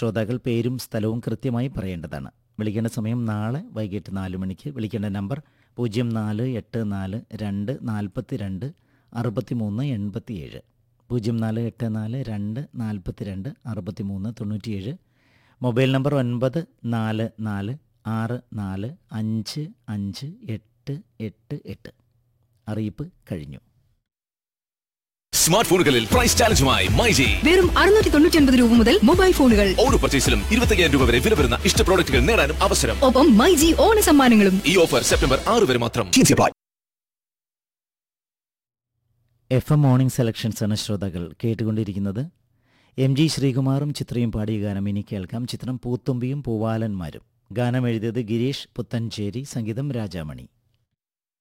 ശ്രോതാക്കൾ പേരും സ്ഥലവും കൃത്യമായി പറയേണ്ടതാണ് വിളിക്കേണ്ട സമയം നാളെ വൈകിട്ട് നാല് മണിക്ക് വിളിക്കേണ്ട നമ്പർ പൂജ്യം നാല് എട്ട് നാല് രണ്ട് നാൽപ്പത്തി രണ്ട് അറുപത്തി മൂന്ന് എൺപത്തിയേഴ് പൂജ്യം നാല് എട്ട് നാല് രണ്ട് നാൽപ്പത്തി രണ്ട് അറുപത്തി മൂന്ന് തൊണ്ണൂറ്റിയേഴ് മൊബൈൽ നമ്പർ ഒൻപത് നാല് നാല് ആറ് നാല് അഞ്ച് അഞ്ച് എട്ട് എട്ട് എട്ട് അറിയിപ്പ് കഴിഞ്ഞു സ്മാർട്ട് ഫോണുകളിൽ പ്രൈസ് ചാലഞ്ചുമായി മൈജി വെറും അറുന്നൂറ്റി തൊണ്ണൂറ്റി ഒൻപത് രൂപ മുതൽ മൊബൈൽ ഫോണുകൾ ഓരോ പർച്ചേസിലും ഇരുപത്തയ്യായിരം രൂപ വരെ വില വരുന്ന ഇഷ്ട പ്രോഡക്റ്റുകൾ നേടാനും അവസരം ഒപ്പം മൈജി ഓണ സമ്മാനങ്ങളും ഈ ഓഫർ സെപ്റ്റംബർ ആറ് വരെ മാത്രം എഫ് എം മോർണിംഗ് സെലക്ഷൻസ് ആണ് ശ്രോതാക്കൾ കേട്ടുകൊണ്ടിരിക്കുന്നത് എം ജി ശ്രീകുമാറും ചിത്രയും പാടിയ ഗാനം ഇനി കേൾക്കാം ചിത്രം പൂത്തുമ്പിയും പൂവാലന്മാരും ഗാനം എഴുതിയത് ഗിരീഷ് പുത്തഞ്ചേരി സംഗീതം രാജാമണി